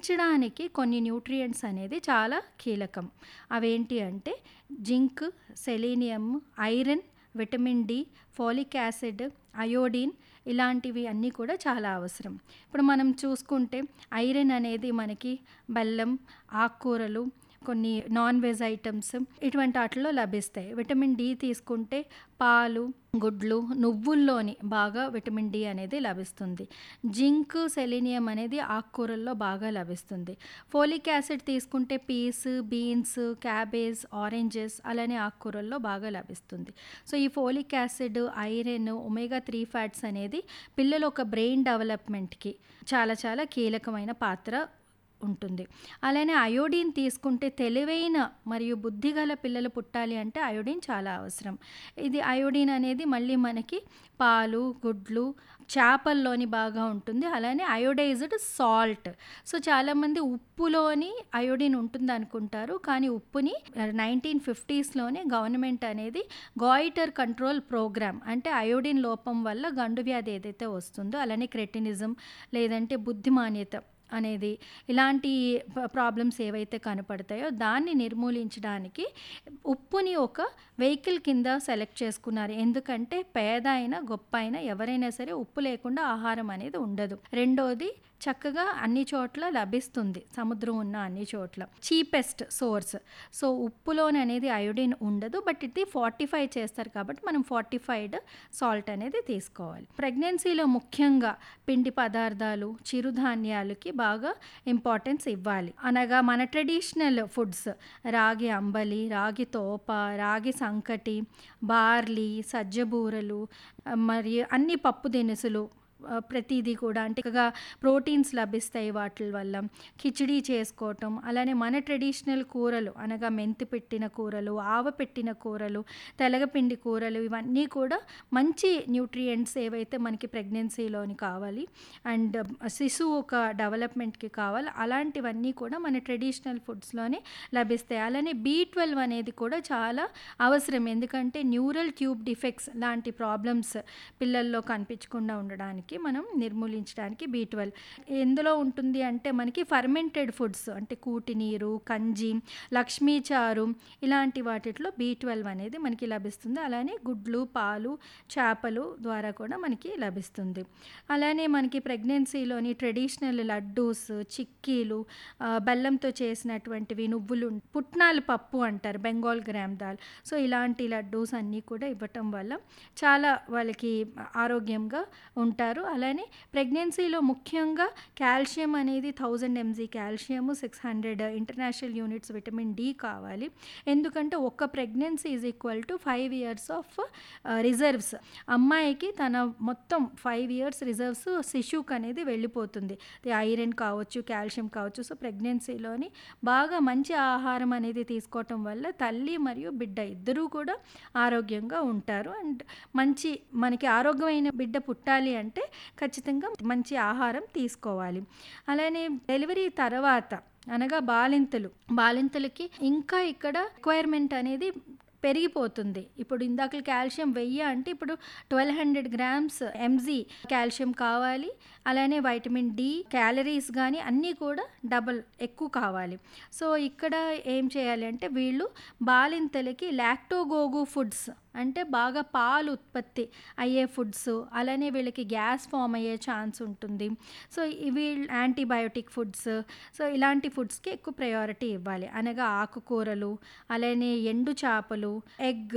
పెంచడానికి కొన్ని న్యూట్రియంట్స్ అనేది చాలా కీలకం అవేంటి అంటే zinc selenium iron vitamin D folic acid iodine ఇలాంటివి అన్నీ కూడా చాలా అవసరం ఇప్పుడు మనం చూసుకుంటే ఐరన్ అనేది మనకి బెల్లం ఆకుకూరలు కొన్ని నాన్ వెజ్ ఐటమ్స్ ఇటువంటి వాటిలో లభిస్తాయి విటమిన్ డి తీసుకుంటే పాలు గుడ్లు నువ్వుల్లోని బాగా విటమిన్ డి అనేది లభిస్తుంది జింక్ సెలీనియం అనేది ఆకుకూరల్లో బాగా లభిస్తుంది ఫోలిక్ యాసిడ్ తీసుకుంటే పీస్ బీన్స్ క్యాబేజ్ ఆరెంజెస్ అలానే ఆకుకూరల్లో బాగా లభిస్తుంది సో ఈ folic acid iron omega three fats అనేది పిల్లల ఒక బ్రెయిన్ డెవలప్మెంట్కి చాలా చాలా కీలకమైన పాత్ర ఉంటుంది అలానే అయోడిన్ తీసుకుంటే తెలివైన మరియు బుద్ధిగల పిల్లలు పుట్టాలి అంటే అయోడిన్ చాలా అవసరం ఇది అయోడిన్ అనేది మళ్ళీ మనకి పాలు గుడ్లు చేపల్లోని బాగా ఉంటుంది అలానే అయోడైజ్డ్ సాల్ట్ సో చాలామంది ఉప్పులోని అయోడిన్ ఉంటుంది అనుకుంటారు కానీ ఉప్పుని నైన్టీన్ ఫిఫ్టీస్లోనే గవర్నమెంట్ అనేది గాయిటర్ కంట్రోల్ ప్రోగ్రామ్ అంటే అయోడిన్ లోపం వల్ల గండు వ్యాధి ఏదైతే వస్తుందో అలానే క్రెటినిజం లేదంటే బుద్ధిమాన్యత అనేది ఇలాంటి ప్రాబ్లమ్స్ ఏవైతే కనపడతాయో దాన్ని నిర్మూలించడానికి ఉప్పుని ఒక వెహికల్ కింద సెలెక్ట్ చేసుకున్నారు ఎందుకంటే పేద అయినా గొప్ప అయినా ఎవరైనా సరే ఉప్పు లేకుండా ఆహారం అనేది ఉండదు రెండోది చక్కగా అన్ని చోట్ల లభిస్తుంది సముద్రం ఉన్న అన్ని చోట్ల చీపెస్ట్ సోర్స్ సో ఉప్పులోని అనేది అయోడిన్ ఉండదు బట్ ఇది ఫార్టిఫై చేస్తారు కాబట్టి మనం ఫార్టిఫైడ్ సాల్ట్ అనేది తీసుకోవాలి ప్రెగ్నెన్సీలో ముఖ్యంగా పిండి పదార్థాలు చిరుధాన్యాలకి బాగా ఇంపార్టెన్స్ ఇవ్వాలి అనగా మన ట్రెడిషనల్ ఫుడ్స్ రాగి అంబలి రాగి తోప రాగి సంకటి బార్లీ సజ్జబూరలు మరియు అన్ని పప్పు దినుసులు ప్రతిదీ కూడా అంటే ఇకగా ప్రోటీన్స్ లభిస్తాయి వాటి వల్ల కిచిడీ చేసుకోవటం అలానే మన ట్రెడిషనల్ కూరలు అనగా మెంతి పెట్టిన కూరలు ఆవ పెట్టిన కూరలు తెలగపిండి కూరలు ఇవన్నీ కూడా మంచి న్యూట్రియంట్స్ ఏవైతే మనకి ప్రెగ్నెన్సీలోని కావాలి అండ్ శిశువు ఒక డెవలప్మెంట్కి కావాలి అలాంటివన్నీ కూడా మన ట్రెడిషనల్ ఫుడ్స్లోనే లభిస్తాయి అలానే బీ ట్వెల్వ్ అనేది కూడా చాలా అవసరం ఎందుకంటే న్యూరల్ ట్యూబ్ డిఫెక్ట్స్ లాంటి ప్రాబ్లమ్స్ పిల్లల్లో కనిపించకుండా ఉండడానికి మనం నిర్మూలించడానికి బీ ట్వెల్వ్ ఎందులో ఉంటుంది అంటే మనకి ఫర్మెంటెడ్ ఫుడ్స్ అంటే కూటి నీరు కంజి లక్ష్మీ చారు ఇలాంటి వాటిలో బీ ట్వెల్వ్ అనేది మనకి లభిస్తుంది అలానే గుడ్లు పాలు చేపలు ద్వారా కూడా మనకి లభిస్తుంది అలానే మనకి ప్రెగ్నెన్సీలోని ట్రెడిషనల్ లడ్డూస్ చిక్కీలు బెల్లంతో చేసినటువంటివి నువ్వులు పుట్నాల పప్పు అంటారు బెంగాల్ గ్రామ్ దాల్ సో ఇలాంటి లడ్డూస్ అన్నీ కూడా ఇవ్వటం వల్ల చాలా వాళ్ళకి ఆరోగ్యంగా ఉంటారు అలానే ప్రెగ్నెన్సీలో ముఖ్యంగా కాల్షియం అనేది thousand MG calcium six hundred international units vitamin D కావాలి ఎందుకంటే ఒక్క pregnancy is equal to five years of reserves అమ్మాయికి తన మొత్తం ఫైవ్ ఇయర్స్ రిజర్వ్స్ శిశువుకి అనేది వెళ్ళిపోతుంది ఐరన్ కావచ్చు కాల్షియం కావచ్చు సో ప్రెగ్నెన్సీలోని బాగా మంచి ఆహారం అనేది తీసుకోవటం వల్ల తల్లి మరియు బిడ్డ ఇద్దరూ కూడా ఆరోగ్యంగా ఉంటారు అండ్ మంచి మనకి ఆరోగ్యమైన బిడ్డ పుట్టాలి అంటే ఖచ్చితంగా మంచి ఆహారం తీసుకోవాలి అలానే డెలివరీ తర్వాత అనగా బాలింతలు బాలింతలకి ఇంకా ఇక్కడ రిక్వైర్మెంట్ అనేది పెరిగిపోతుంది ఇప్పుడు ఇందాక కాల్షియం వెయ్యి అంటే ఇప్పుడు twelve hundred grams MG calcium కావాలి అలానే వైటమిన్ డి క్యాలరీస్ కానీ అన్నీ కూడా డబల్ ఎక్కువ కావాలి సో ఇక్కడ ఏం చేయాలి అంటే వీళ్ళు బాలింతలకి లాక్టోగోగు ఫుడ్స్ అంటే బాగా పాలు ఉత్పత్తి అయ్యే ఫుడ్స్ అలానే వీళ్ళకి గ్యాస్ ఫామ్ అయ్యే ఛాన్స్ ఉంటుంది సో ఇవి యాంటీబయోటిక్ ఫుడ్స్ సో ఇలాంటి ఫుడ్స్కి ఎక్కువ ప్రయారిటీ ఇవ్వాలి అనగా ఆకుకూరలు అలానే ఎండు చేపలు ఎగ్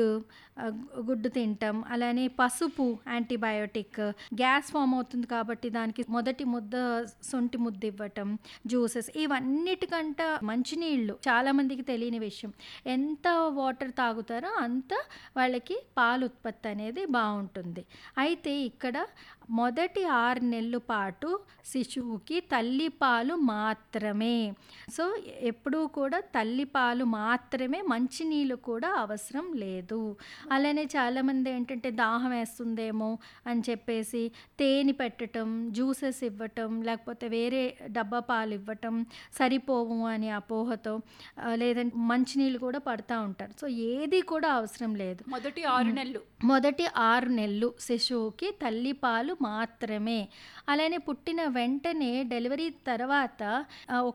గుడ్డు తింటాం అలానే పసుపు యాంటీబయోటిక్ గ్యాస్ ఫామ్ అవుతుంది కాబట్టి దానికి మొదటి ముద్ద సొంటి ముద్ద ఇవ్వటం జ్యూసెస్ ఇవన్నిటికంట మంచినీళ్ళు చాలామందికి తెలియని విషయం ఎంత వాటర్ తాగుతారో అంత వాళ్ళకి పాలు ఉత్పత్తి అనేది బాగుంటుంది అయితే ఇక్కడ మొదటి ఆరు నెలల పాటు శిశువుకి తల్లిపాలు మాత్రమే సో ఎప్పుడూ కూడా తల్లిపాలు మాత్రమే మంచినీళ్ళు కూడా అవసరం లేదు అలానే చాలామంది ఏంటంటే దాహం వేస్తుందేమో అని చెప్పేసి తేనె పెట్టటం జ్యూసెస్ ఇవ్వటం లేకపోతే వేరే డబ్బా పాలు ఇవ్వటం సరిపోవు అని అపోహతో లేదంటే మంచినీళ్ళు కూడా పడతా ఉంటారు సో ఏది కూడా అవసరం లేదు మొదటి ఆరు నెలలు మొదటి ఆరు నెలలు శిశువుకి తల్లిపాలు మాత్రమే అలానే పుట్టిన వెంటనే డెలివరీ తర్వాత ఒక